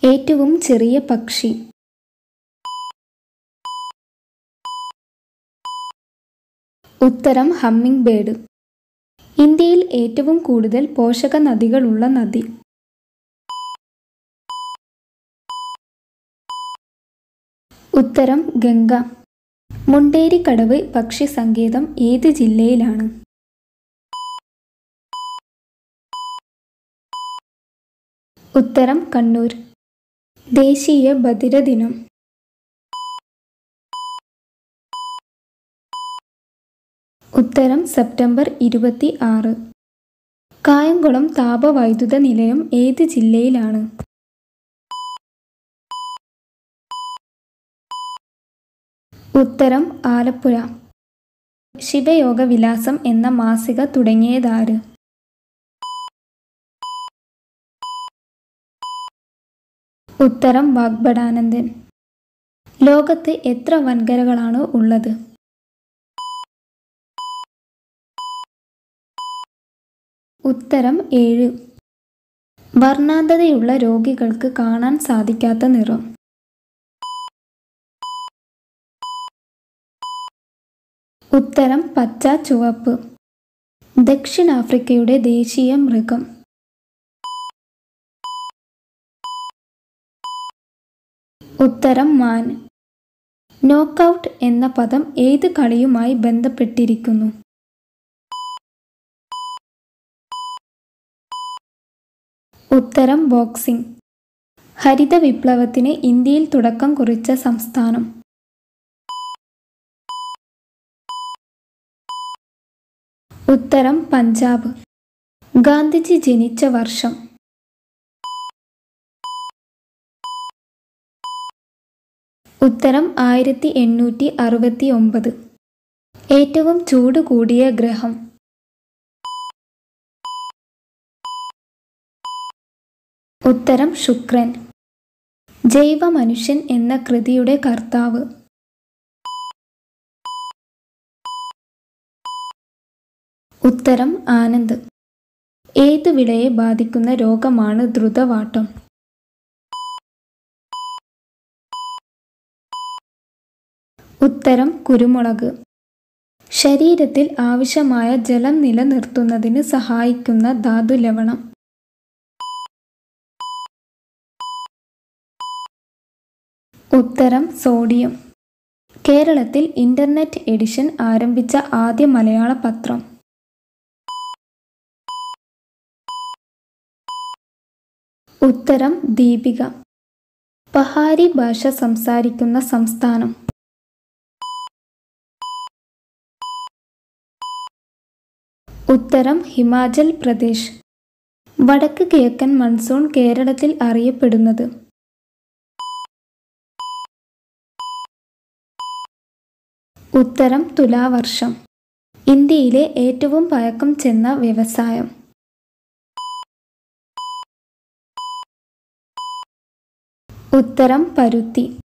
ഏറ്റവും ചെറിയ പക്ഷി ഉത്തരം ഹമ്മിങ് ബേർഡ് ഇന്ത്യയിൽ ഏറ്റവും കൂടുതൽ പോഷക നദികളുള്ള നദി ഉത്തരം ഗംഗ മുണ്ടേരിക്കടവ് പക്ഷി സങ്കേതം ഏത് ജില്ലയിലാണ് ഉത്തരം കണ്ണൂർ ദേശീയ ബധിര ദിനം ഉത്തരം സെപ്റ്റംബർ ഇരുപത്തി ആറ് കായംകുളം താപവൈദ്യുത നിലയം ഏത് ജില്ലയിലാണ് ഉത്തരം ആലപ്പുഴ ശിവയോഗ വിലാസം എന്ന മാസിക തുടങ്ങിയതാര് ഉത്തരം വാഗ്ഭടാനന്ദൻ ലോകത്ത് എത്ര വൻകരകളാണ് ഉള്ളത് ഉത്തരം ഏഴ് വർണ്ണാന്തതയുള്ള രോഗികൾക്ക് കാണാൻ സാധിക്കാത്ത നിറം ഉത്തരം പച്ച ചുവപ്പ് ദക്ഷിണാഫ്രിക്കയുടെ ദേശീയ മൃഗം ഉത്തരം മാൻ നോക്കൌട്ട് എന്ന പദം ഏത് കളിയുമായി ബന്ധപ്പെട്ടിരിക്കുന്നു ഉത്തരം ബോക്സിംഗ് ഹരിത വിപ്ലവത്തിന് ഇന്ത്യയിൽ തുടക്കം കുറിച്ച സംസ്ഥാനം ഉത്തരം പഞ്ചാബ് ഗാന്ധിജി ജനിച്ച വർഷം ഉത്തരം ആയിരത്തി എണ്ണൂറ്റി അറുപത്തി ഒമ്പത് ഏറ്റവും ചൂട് കൂടിയ ഗ്രഹം ഉത്തരം ശുക്രൻ ജൈവ മനുഷ്യൻ എന്ന കൃതിയുടെ കർത്താവ് ഉത്തരം ആനന്ദ് ഏതു വിളയെ ബാധിക്കുന്ന രോഗമാണ് ദ്രുതവാട്ടം ഉത്തരം കുരുമുളക് ശരീരത്തിൽ ആവശ്യമായ ജലം നിലനിർത്തുന്നതിന് സഹായിക്കുന്ന ധാതു ലവണം ഉത്തരം സോഡിയം കേരളത്തിൽ ഇന്റർനെറ്റ് എഡിഷൻ ആരംഭിച്ച ആദ്യ മലയാള പത്രം ഉത്തരം ദീപിക പഹാരി ഭാഷ സംസാരിക്കുന്ന സംസ്ഥാനം ഉത്തരം ഹിമാചൽ പ്രദേശ് വടക്ക് കിഴക്കൻ മൺസൂൺ കേരളത്തിൽ അറിയപ്പെടുന്നത് ഉത്തരം തുലാവർഷം ഇന്ത്യയിലെ ഏറ്റവും പഴക്കം ചെന്ന വ്യവസായം ഉത്തരം പരുത്തി